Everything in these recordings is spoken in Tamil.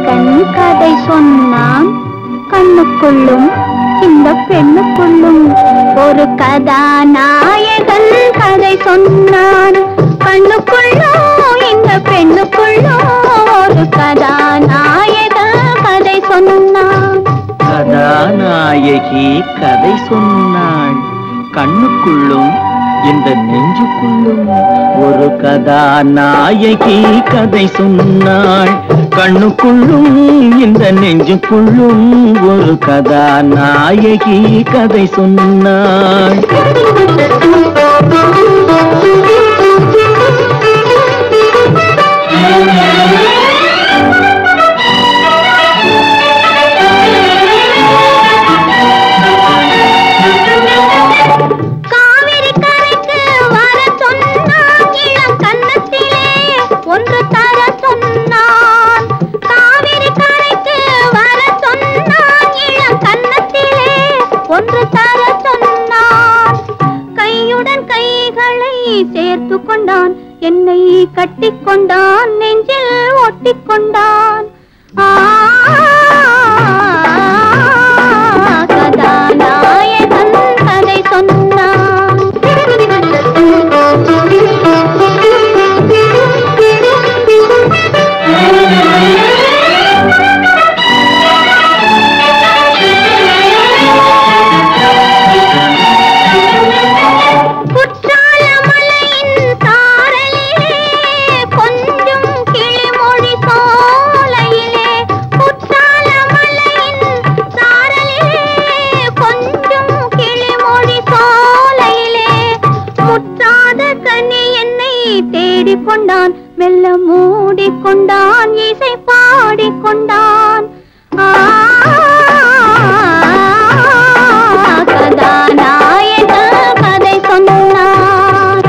கதாநாயகன் கதை சொன்னான் கண்ணுக்குள்ளும் இந்த பெண்ணுக்குள்ளும் ஒரு கதாநாயகன் கதை சொன்னான் கண்ணுக்குள்ளும் இந்த பெண்ணுக்குள்ளும் ஒரு கதாநாயகன் கதை சொன்னான் கதாநாயகி கதை சொன்னாள் கண்ணுக்குள்ளும் இந்த நெஞ்சுக்குள்ளும் ஒரு கதாநாயகி கதை சொன்னாள் கண்ணுக்குள்ளும் இந்த நெஞ்சுக்குள்ளும் ஒரு கதாநாயகி கதை சொன்னாள் காவிரி கரைக்கு வர சொன்னான் இளம் கன்னத்திலே ஒன்று தர சொன்னான் காவிரி கரைக்கு வர சொன்னான் இளம் கன்னத்திலே ஒன்று தர சொன்னான் கையுடன் கைகளை சேர்த்து கொண்டான் என்னை கட்டிக்கொண்டான் நெஞ்சில் ஒட்டிக்கொண்டான் ஆ கதாநாயகன் கதை சொன்னான் குற்றால மலையின் சாரலிலே கொஞ்சம் கிளிமொழி சோலையிலே குற்றால மலையின் சாரலிலே கொஞ்சம் கிளிமொழி சோலையிலே முற்றாத கனி என்னை தேடிக் கொண்டான் மெல்ல மூடிக்கொண்டான் இசை பாடிக்கொண்டான் ஆ கதாநாயக கதை சொன்னான்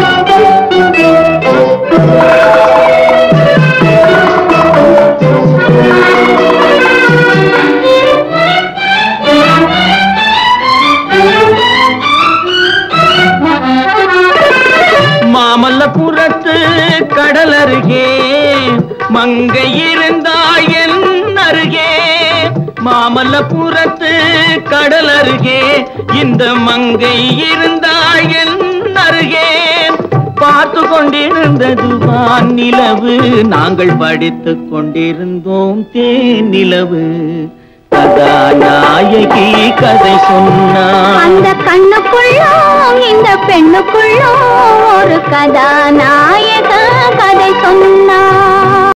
மாமல்லபுரத்து கடல் அருகே மங்கை இருந்தாய் என் அருகே மாமல்லபுரத்து கடல் அருகே இந்த மங்கை இருந்தாய் என் அருகே பார்த்து கொண்டிருந்தது வான் நிலவு நாங்கள் படித்துக் கொண்டிருந்தோம் தேன் நிலவு கதாநாயகி கதை சொன்னான் அந்த கண்ணுக்குள்ளும் இந்த பெண்ணுக்குள்ளும் ஒரு கதாநாயக கதை சொன்னான்